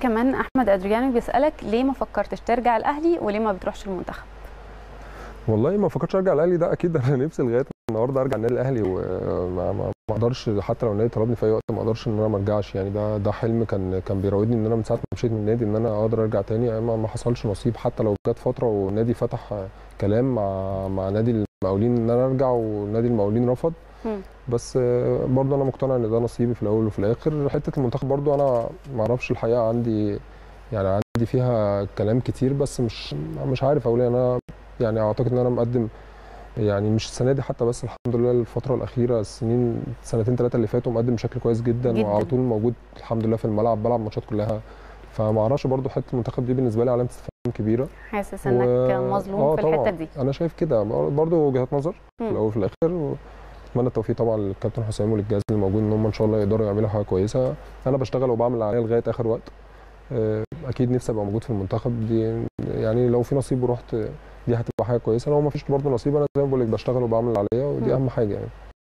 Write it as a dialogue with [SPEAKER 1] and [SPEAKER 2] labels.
[SPEAKER 1] كمان احمد ادريانو بيسالك ليه ما فكرتش ترجع الاهلي وليه ما بتروحش المنتخب
[SPEAKER 2] والله ما فكرتش ارجع الاهلي ده اكيد انا نفسي لغايه النهارده ارجع النادي الاهلي وما ما ما اقدرش حتى لو النادي طلبني في اي وقت ما اقدرش ان انا ما ارجعش يعني ده ده حلم كان كان بيراودني ان انا من ساعه ما مشيت من النادي ان انا اقدر ارجع تاني ما, ما حصلش نصيب حتى لو جت فتره والنادي فتح كلام مع مع نادي المقاولين ان انا ارجع ونادي المقاولين رفض
[SPEAKER 1] مم.
[SPEAKER 2] بس برضه انا مقتنع ان ده نصيبي في الاول وفي الاخر حته المنتخب برضه انا ما اعرفش الحقيقه عندي يعني عندي فيها كلام كتير بس مش مش عارف اقول إيه. انا يعني اعتقد ان انا مقدم يعني مش السنه دي حتى بس الحمد لله الفتره الاخيره السنين سنتين ثلاثه اللي فاتوا مقدم بشكل كويس جدا,
[SPEAKER 1] جداً.
[SPEAKER 2] وعلى طول موجود الحمد لله في الملعب بلعب ماتشات كلها فما اعرفش برضه حته المنتخب دي بالنسبه لي علامه استفهام كبيره
[SPEAKER 1] حاسس انك
[SPEAKER 2] و-
[SPEAKER 1] مظلوم
[SPEAKER 2] آه
[SPEAKER 1] في
[SPEAKER 2] طبعاً.
[SPEAKER 1] الحته دي
[SPEAKER 2] انا شايف كده برضه وجهات نظر في
[SPEAKER 1] مم.
[SPEAKER 2] الاول وفي الاخر اتمنى التوفيق طبعا للكابتن حسام وللجهاز اللي موجود ان هم ان شاء الله يقدروا يعملوا حاجه كويسه انا بشتغل وبعمل اللي عليا لغايه اخر وقت آه، اكيد نفسي ابقى موجود في المنتخب دي يعني لو في نصيب ورحت دي هتبقى حاجه كويسه لو ما فيش برضه نصيب انا زي ما بقول لك بشتغل وبعمل اللي عليا ودي
[SPEAKER 1] مم.
[SPEAKER 2] اهم حاجه يعني